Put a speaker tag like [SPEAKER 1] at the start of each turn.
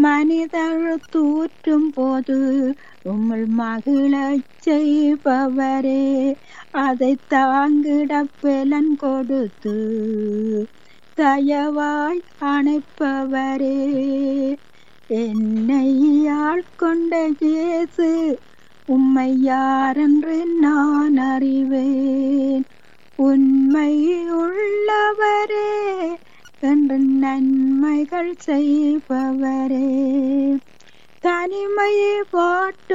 [SPEAKER 1] மனிதர் தூற்றும் போது உம்முள் மகிழச் செய்பவரே அதை தாங்கிட பலன் கொடுத்து தயவாய் அணைப்பவரே என்னை ஆட்கொண்ட இயேசு உம்மை யாரென்று நான் அறிவேன் உண்மை உள்ளவரே என்று நன்மைகள் செய்பவரே தனிமையை பாட்டு